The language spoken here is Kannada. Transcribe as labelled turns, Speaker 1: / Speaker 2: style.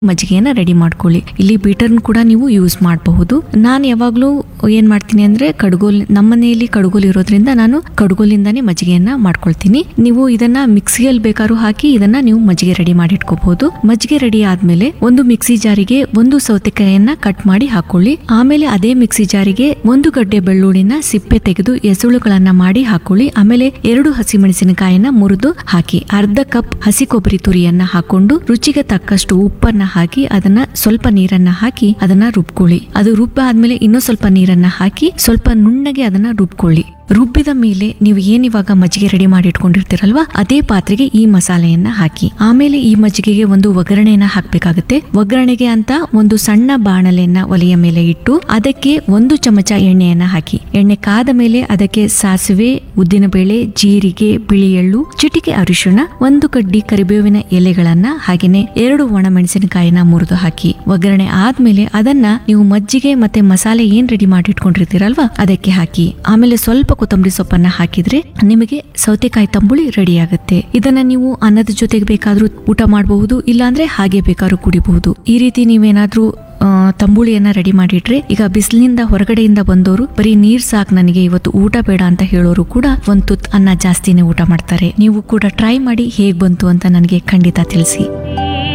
Speaker 1: ಮಜ್ಜಿಗೆಯನ್ನ ರೆಡಿ ಮಾಡ್ಕೊಳ್ಳಿ ಇಲ್ಲಿ ಬೀಟರ್ನ್ ಕೂಡ ನೀವು ಯೂಸ್ ಮಾಡಬಹುದು ನಾನು ಯಾವಾಗಲೂ ಏನ್ ಮಾಡ್ತೀನಿ ಅಂದ್ರೆ ಕಡ್ಗೋಲ್ ನಮ್ಮ ಮನೆಯಲ್ಲಿ ಕಡ್ಗೋಲ್ ಇರೋದ್ರಿಂದ ನಾನು ಕಡ್ಗೋಲಿಂದಾನೇ ಮಜ್ಜಿಗೆಯನ್ನ ಮಾಡ್ಕೊಳ್ತೀನಿ ನೀವು ಇದನ್ನ ಮಿಕ್ಸಿಯಲ್ಲಿ ಬೇಕಾದ್ರೂ ಹಾಕಿ ಇದನ್ನ ನೀವು ಮಜ್ಜಿಗೆ ರೆಡಿ ಮಾಡಿ ಇಟ್ಕೋಬಹುದು ಮಜ್ಜಿಗೆ ರೆಡಿ ಆದ್ಮೇಲೆ ಒಂದು ಮಿಕ್ಸಿ ಜಾರಿಗೆ ಒಂದು ಸೌತೆಕಾಯಿಯನ್ನ ಕಟ್ ಮಾಡಿ ಹಾಕೊಳ್ಳಿ ಆಮೇಲೆ ಅದೇ ಮಿಕ್ಸಿ ಜಾರಿಗೆ ಒಂದು ಗಡ್ಡೆ ಬೆಳ್ಳುಳ್ಳಿನ ಸಿಪ್ಪೆ ತೆಗೆದು ಎಸುಳುಗಳನ್ನ ಮಾಡಿ ಹಾಕೊಳ್ಳಿ ಆಮೇಲೆ ಎರಡು ಹಸಿಮೆಣಸಿನಕಾಯಿಯನ್ನ ಮುರಿದು ಹಾಕಿ ಅರ್ಧ ಕಪ್ ಹಸಿ ಕೊಬ್ಬರಿ ತುರಿಯನ್ನ ಹಾಕೊಂಡು ರುಚಿಗೆ ತಕ್ಕಷ್ಟು ಉಪ್ಪನ್ನ ಹಾಕಿ ಅದನ್ನ ಸ್ವಲ್ಪ ನೀರನ್ನ ಹಾಕಿ ಅದನ್ನ ರುಬ್ಕೊಳ್ಳಿ ಅದು ರುಬ್ಬ ಆದ್ಮೇಲೆ ಇನ್ನೂ ಸ್ವಲ್ಪ ನೀರನ್ನ ಹಾಕಿ ಸ್ವಲ್ಪ ನುಣ್ಣಗೆ ಅದನ್ನ ರುಬ್ಕೊಳ್ಳಿ ರುಬ್ಬಿದ ಮೇಲೆ ನೀವು ಏನ್ ಇವಾಗ ಮಜ್ಜಿಗೆ ರೆಡಿ ಮಾಡಿ ಇಟ್ಕೊಂಡಿರ್ತೀರಲ್ವಾ ಅದೇ ಪಾತ್ರೆಗೆ ಈ ಮಸಾಲೆಯನ್ನ ಹಾಕಿ ಆಮೇಲೆ ಈ ಮಜ್ಜಿಗೆಗೆ ಒಂದು ಒಗ್ಗರಣೆಯನ್ನ ಹಾಕ್ಬೇಕಾಗುತ್ತೆ ಒಗ್ಗರಣೆಗೆ ಅಂತ ಒಂದು ಸಣ್ಣ ಬಾಣಲೆಯನ್ನ ಒಲೆಯ ಮೇಲೆ ಇಟ್ಟು ಅದಕ್ಕೆ ಒಂದು ಚಮಚ ಎಣ್ಣೆಯನ್ನ ಹಾಕಿ ಎಣ್ಣೆ ಕಾದ ಮೇಲೆ ಅದಕ್ಕೆ ಸಾಸಿವೆ ಉದ್ದಿನಬೇಳೆ ಜೀರಿಗೆ ಬಿಳಿ ಎಳ್ಳು ಚಿಟಿಕೆ ಅರಿಶಿಣ ಒಂದು ಕಡ್ಡಿ ಕರಿಬೇವಿನ ಎಲೆಗಳನ್ನ ಹಾಗೇನೆ ಎರಡು ಒಣಮೆಣಸಿನಕಾಯಿನ ಮುರಿದು ಹಾಕಿ ಒಗ್ಗರಣೆ ಆದ್ಮೇಲೆ ಅದನ್ನ ನೀವು ಮಜ್ಜಿಗೆ ಮತ್ತೆ ಮಸಾಲೆ ಏನ್ ರೆಡಿ ಮಾಡಿ ಇಟ್ಕೊಂಡಿರ್ತೀರಲ್ವಾ ಅದಕ್ಕೆ ಹಾಕಿ ಆಮೇಲೆ ಸ್ವಲ್ಪ ಕೊತ್ತಂಬರಿ ಸೊಪ್ಪನ್ನ ಹಾಕಿದ್ರೆ ನಿಮಗೆ ಸೌತೆಕಾಯಿ ತಂಬುಳಿ ರೆಡಿ ಆಗುತ್ತೆ ಇದನ್ನ ನೀವು ಅನ್ನದ ಜೊತೆಗೆ ಬೇಕಾದ್ರೂ ಊಟ ಮಾಡಬಹುದು ಇಲ್ಲಾಂದ್ರೆ ಹಾಗೆ ಬೇಕಾದ್ರೂ ಕುಡಿಬಹುದು ಈ ರೀತಿ ನೀವೇನಾದ್ರೂ ಆ, ತಂಬುಳಿಯನ್ನ ರೆಡಿ ಮಾಡಿಟ್ರೆ ಈಗ ಬಿಸಿಲಿನಿಂದ ಹೊರಗಡೆಯಿಂದ ಬಂದವರು ಬರೀ ನೀರ್ ಸಾಕ್ ನನಗೆ ಇವತ್ತು ಊಟ ಬೇಡ ಅಂತ ಹೇಳೋರು ಕೂಡ ಒಂದ್ ತುತ್ ಅನ್ನ ಜಾಸ್ತಿನೇ ಊಟ ಮಾಡ್ತಾರೆ ನೀವು ಕೂಡ ಟ್ರೈ ಮಾಡಿ ಹೇಗ್ ಬಂತು ಅಂತ ನನಗೆ ಖಂಡಿತ ತಿಳಿಸಿ